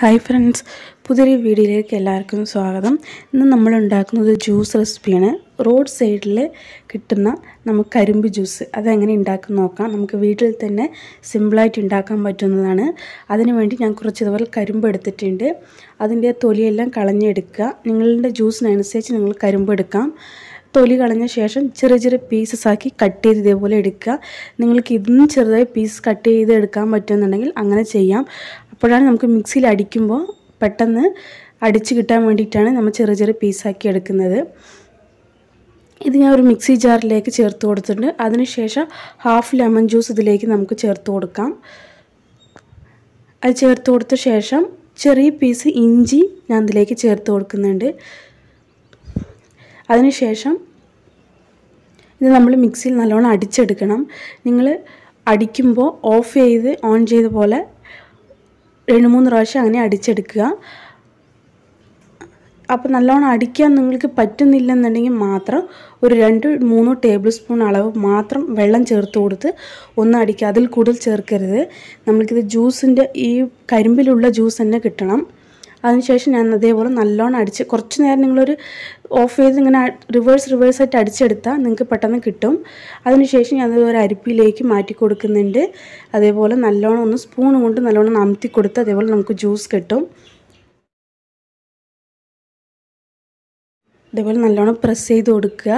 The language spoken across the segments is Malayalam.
ഹായ് ഫ്രണ്ട്സ് പുതിയൊരു വീഡിയോയിലേക്ക് എല്ലാവർക്കും സ്വാഗതം ഇന്ന് നമ്മൾ ഉണ്ടാക്കുന്നത് ജ്യൂസ് റെസിപ്പിയാണ് റോഡ് സൈഡിൽ കിട്ടുന്ന നമുക്ക് കരിമ്പ് ജ്യൂസ് അതെങ്ങനെ ഉണ്ടാക്കാൻ നോക്കാം നമുക്ക് വീട്ടിൽ തന്നെ സിമ്പിളായിട്ട് ഉണ്ടാക്കാൻ പറ്റുന്നതാണ് അതിനുവേണ്ടി ഞാൻ കുറച്ച് ഇതുപോലെ കരിമ്പ് എടുത്തിട്ടുണ്ട് അതിൻ്റെ തൊലിയെല്ലാം കളഞ്ഞെടുക്കുക നിങ്ങളുടെ ജ്യൂസിനനുസരിച്ച് നിങ്ങൾ കരിമ്പ് എടുക്കാം തൊലി കളഞ്ഞ ശേഷം ചെറിയ ചെറിയ പീസസ് ആക്കി കട്ട് ചെയ്ത് ഇതേപോലെ എടുക്കുക നിങ്ങൾക്ക് ഇതിനും ചെറുതായി പീസ് കട്ട് ചെയ്ത് എടുക്കാൻ പറ്റുമെന്നുണ്ടെങ്കിൽ അങ്ങനെ ചെയ്യാം അപ്പോഴാണ് നമുക്ക് മിക്സിയിൽ അടിക്കുമ്പോൾ പെട്ടെന്ന് അടിച്ച് കിട്ടാൻ വേണ്ടിയിട്ടാണ് നമ്മൾ ചെറിയ ചെറിയ പീസാക്കി എടുക്കുന്നത് ഇത് ഞാൻ ഒരു മിക്സി ജാറിലേക്ക് ചേർത്ത് കൊടുത്തിട്ടുണ്ട് അതിനുശേഷം ഹാഫ് ലെമൺ ജ്യൂസ് ഇതിലേക്ക് നമുക്ക് ചേർത്ത് കൊടുക്കാം അത് ചേർത്ത് കൊടുത്ത ശേഷം ചെറിയ പീസ് ഇഞ്ചി ഞാൻ ഇതിലേക്ക് ചേർത്ത് കൊടുക്കുന്നുണ്ട് അതിനുശേഷം ഇത് നമ്മൾ മിക്സിയിൽ നല്ലോണം അടിച്ചെടുക്കണം നിങ്ങൾ അടിക്കുമ്പോൾ ഓഫ് ചെയ്ത് ഓൺ ചെയ്ത പോലെ രണ്ട് മൂന്ന് പ്രാവശ്യം അങ്ങനെ അടിച്ചെടുക്കുക അപ്പോൾ നല്ലോണം അടിക്കാൻ നിങ്ങൾക്ക് പറ്റുന്നില്ലെന്നുണ്ടെങ്കിൽ മാത്രം ഒരു രണ്ട് മൂന്ന് ടേബിൾ സ്പൂൺ അളവ് മാത്രം വെള്ളം ചേർത്ത് കൊടുത്ത് ഒന്ന് അടിക്കുക അതിൽ കൂടുതൽ ചേർക്കരുത് നമ്മൾക്കിത് ജ്യൂസിൻ്റെ ഈ കരിമ്പിലുള്ള ജ്യൂസ് തന്നെ കിട്ടണം അതിനുശേഷം ഞാൻ അതേപോലെ നല്ലോണം അടിച്ച് കുറച്ച് നേരം നിങ്ങളൊരു ഓഫ് ചെയ്ത് ഇങ്ങനെ റിവേഴ്സ് റിവേഴ്സായിട്ട് അടിച്ചെടുത്താൽ നിങ്ങൾക്ക് പെട്ടെന്ന് കിട്ടും അതിനുശേഷം ഞാൻ ഒരു അരിപ്പിലേക്ക് മാറ്റി കൊടുക്കുന്നുണ്ട് അതേപോലെ നല്ലോണം ഒന്ന് സ്പൂൺ കൊണ്ട് നല്ലോണം അമത്തി കൊടുത്ത് അതേപോലെ നമുക്ക് ജ്യൂസ് കിട്ടും അതേപോലെ നല്ലോണം പ്രസ് ചെയ്ത് കൊടുക്കുക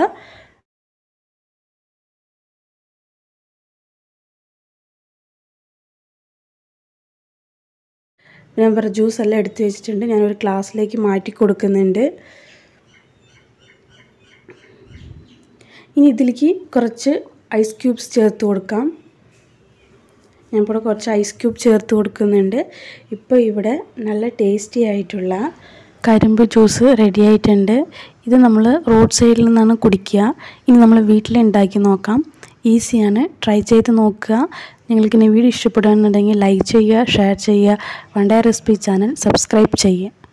ഞാൻ പറഞ്ഞ ജ്യൂസ് എല്ലാം എടുത്ത് വെച്ചിട്ടുണ്ട് ഞാനൊരു ഗ്ലാസ്സിലേക്ക് മാറ്റി കൊടുക്കുന്നുണ്ട് ഇനി ഇതിലേക്ക് കുറച്ച് ഐസ് ക്യൂബ്സ് ചേർത്ത് കൊടുക്കാം ഞാൻ ഇപ്പോൾ കുറച്ച് ഐസ് ക്യൂബ് ചേർത്ത് കൊടുക്കുന്നുണ്ട് ഇപ്പോൾ ഇവിടെ നല്ല ടേസ്റ്റി ആയിട്ടുള്ള കരിമ്പ് ജ്യൂസ് റെഡി ആയിട്ടുണ്ട് ഇത് നമ്മൾ റോഡ് സൈഡിൽ നിന്നാണ് കുടിക്കുക ഇനി നമ്മൾ വീട്ടിൽ ഉണ്ടാക്കി നോക്കാം ഈസിയാണ് ട്രൈ ചെയ്ത് നോക്കുക നിങ്ങൾക്ക് ഇനി വീഡിയോ ഇഷ്ടപ്പെടുകയാണെന്നുണ്ടെങ്കിൽ ലൈക്ക് ചെയ്യുക ഷെയർ ചെയ്യുക വണ്ടേ റെസിപ്പി ചാനൽ സബ്സ്ക്രൈബ് ചെയ്യുക